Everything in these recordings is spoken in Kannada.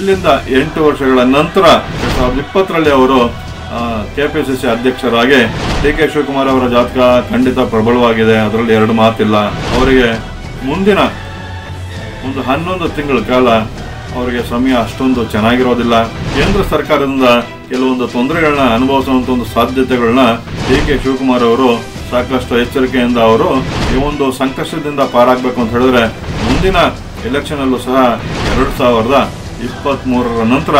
ಇಲ್ಲಿಂದ ಎಂಟು ವರ್ಷಗಳ ನಂತರ ಎರಡ್ ಸಾವಿರದ ಇಪ್ಪತ್ತರಲ್ಲಿ ಅವರು ಕೆಪಿಸಿಸಿ ಅಧ್ಯಕ್ಷರಾಗಿ ಡಿ ಕೆ ಶಿವಕುಮಾರ್ ಅವರ ಜಾತಕ ಖಂಡಿತ ಪ್ರಬಲವಾಗಿದೆ ಅದರಲ್ಲಿ ಎರಡು ಮಾತಿಲ್ಲ ಅವರಿಗೆ ಮುಂದಿನ ಒಂದು ಹನ್ನೊಂದು ತಿಂಗಳ ಕಾಲ ಅವರಿಗೆ ಸಮಯ ಅಷ್ಟೊಂದು ಚೆನ್ನಾಗಿರೋದಿಲ್ಲ ಕೇಂದ್ರ ಸರ್ಕಾರದಿಂದ ಕೆಲವೊಂದು ತೊಂದರೆಗಳನ್ನ ಅನುಭವಿಸುವಂತ ಒಂದು ಸಾಧ್ಯತೆಗಳನ್ನ ಡಿ ಕೆ ಶಿವಕುಮಾರ್ ಅವರು ಸಾಕಷ್ಟು ಎಚ್ಚರಿಕೆಯಿಂದ ಅವರು ಈ ಒಂದು ಸಂಕಷ್ಟದಿಂದ ಪಾರಾಗಬೇಕು ಅಂತ ಹೇಳಿದ್ರೆ ಮುಂದಿನ ಎಲೆಕ್ಷನ್ ಅಲ್ಲೂ ಸಹ ಎರಡು ಸಾವಿರದ ಇಪ್ಪತ್ತ್ ಮೂರರ ನಂತರ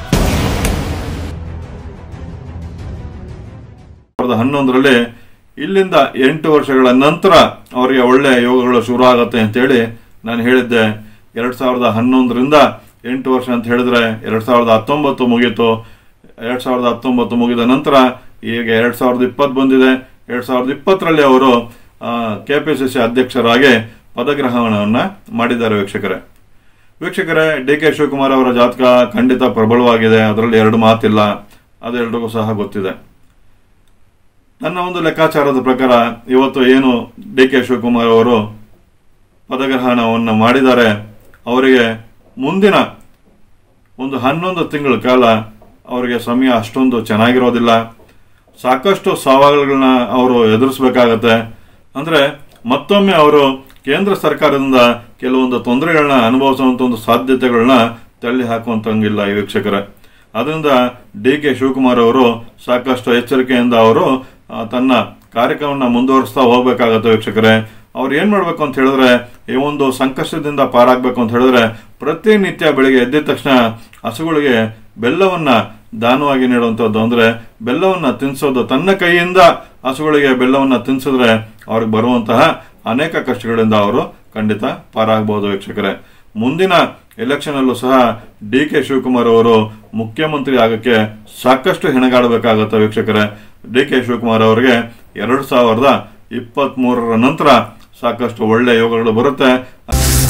ಸಾವಿರದ ಹನ್ನೊಂದರಲ್ಲಿ ಇಲ್ಲಿಂದ ಎಂಟು ವರ್ಷಗಳ ನಂತರ ಅವರಿಗೆ ಒಳ್ಳೆ ಯೋಗಗಳು ಶುರು ಆಗುತ್ತೆ ಅಂತೇಳಿ ನಾನು ಹೇಳಿದ್ದೆ ಎರಡ್ ಸಾವಿರದ ಹನ್ನೊಂದರಿಂದ ಎಂಟು ವರ್ಷ ಅಂತ ಹೇಳಿದ್ರೆ ಎರಡ್ ಸಾವಿರದ ಹತ್ತೊಂಬತ್ತು ಮುಗೀತು ಎರಡ್ ಸಾವಿರದ ಹತ್ತೊಂಬತ್ತು ಮುಗಿದ ನಂತರ ಈಗ ಎರಡ್ ಸಾವಿರದ ಇಪ್ಪತ್ತು ಬಂದಿದೆ ಎರಡ್ ಸಾವಿರದ ಇಪ್ಪತ್ತರಲ್ಲಿ ಅವರು ಕೆ ಪಿ ಸಿ ಸಿ ಅಧ್ಯಕ್ಷರಾಗಿ ಪದಗ್ರಹಣವನ್ನ ಮಾಡಿದ್ದಾರೆ ವೀಕ್ಷಕರೇ ವೀಕ್ಷಕರೇ ಡಿ ಕೆ ಶಿವಕುಮಾರ್ ಅವರ ಜಾತಕ ಖಂಡಿತ ಪ್ರಬಲವಾಗಿದೆ ಅದರಲ್ಲಿ ಎರಡು ಮಾತಿಲ್ಲ ಅದು ಎಲ್ರಿಗೂ ಸಹ ಗೊತ್ತಿದೆ ನನ್ನ ಒಂದು ಲೆಕ್ಕಾಚಾರದ ಪ್ರಕಾರ ಇವತ್ತು ಏನು ಡಿ ಕೆ ಶಿವಕುಮಾರ್ ಅವರು ಪದಗ್ರಹಣವನ್ನು ಮಾಡಿದ್ದಾರೆ ಅವರಿಗೆ ಮುಂದಿನ ಒಂದು ಹನ್ನೊಂದು ತಿಂಗಳ ಕಾಲ ಅವರಿಗೆ ಸಮಯ ಅಷ್ಟೊಂದು ಚೆನ್ನಾಗಿರೋದಿಲ್ಲ ಸಾಕಷ್ಟು ಸವಾಲುಗಳನ್ನ ಅವರು ಎದುರಿಸಬೇಕಾಗತ್ತೆ ಅಂದ್ರೆ ಮತ್ತೊಮ್ಮೆ ಅವರು ಕೇಂದ್ರ ಸರ್ಕಾರದಿಂದ ಕೆಲವೊಂದು ತೊಂದರೆಗಳನ್ನ ಅನುಭವಿಸುವಂತ ಒಂದು ಸಾಧ್ಯತೆಗಳನ್ನ ತಳ್ಳಿ ಹಾಕುವಂತಂಗಿಲ್ಲ ಈ ವೀಕ್ಷಕರೇ ಅದರಿಂದ ಡಿ ಕೆ ಶಿವಕುಮಾರ್ ಅವರು ಸಾಕಷ್ಟು ಎಚ್ಚರಿಕೆಯಿಂದ ಅವರು ಆ, ತನ್ನ ಕಾರ್ಯಕ್ರಮವನ್ನು ಮುಂದುವರಿಸ್ತಾ ಹೋಗ್ಬೇಕಾಗತ್ತೆ ವೀಕ್ಷಕರೇ ಅವ್ರು ಏನ್ ಮಾಡ್ಬೇಕು ಅಂತ ಹೇಳಿದ್ರೆ ಈ ಒಂದು ಸಂಕಷ್ಟದಿಂದ ಪಾರಾಗ್ಬೇಕು ಅಂತ ಹೇಳಿದ್ರೆ ಪ್ರತಿನಿತ್ಯ ಬೆಳಿಗ್ಗೆ ಎದ್ದ ತಕ್ಷಣ ಹಸುಗಳಿಗೆ ಬೆಲ್ಲವನ್ನ ದಾನವಾಗಿ ನೀಡುವಂಥದ್ದು ಅಂದ್ರೆ ಬೆಲ್ಲವನ್ನ ತಿನ್ಸೋದು ತನ್ನ ಕೈಯಿಂದ ಹಸುಗಳಿಗೆ ಬೆಲ್ಲವನ್ನ ತಿನ್ಸಿದ್ರೆ ಅವ್ರಿಗೆ ಬರುವಂತಹ ಅನೇಕ ಕಷ್ಟಗಳಿಂದ ಅವರು ಖಂಡಿತ ಪಾರಾಗಬಹುದು ವೀಕ್ಷಕರೇ ಮುಂದಿನ ಎಲೆಕ್ಷನ್ ಅಲ್ಲೂ ಸಹ ಡಿ ಕೆ ಶಿವಕುಮಾರ್ ಅವರು ಮುಖ್ಯಮಂತ್ರಿ ಆಗಕ್ಕೆ ಸಾಕಷ್ಟು ಹೆಣಗಾಡಬೇಕಾಗತ್ತೆ ವೀಕ್ಷಕರೇ ಡಿ ಕೆ ಶಿವಕುಮಾರ್ ಅವರಿಗೆ ಎರಡ್ ಸಾವಿರದ ಇಪ್ಪತ್ತ್ ಮೂರರ ನಂತರ ಸಾಕಷ್ಟು ಒಳ್ಳೆ ಯೋಗಗಳು ಬರುತ್ತೆ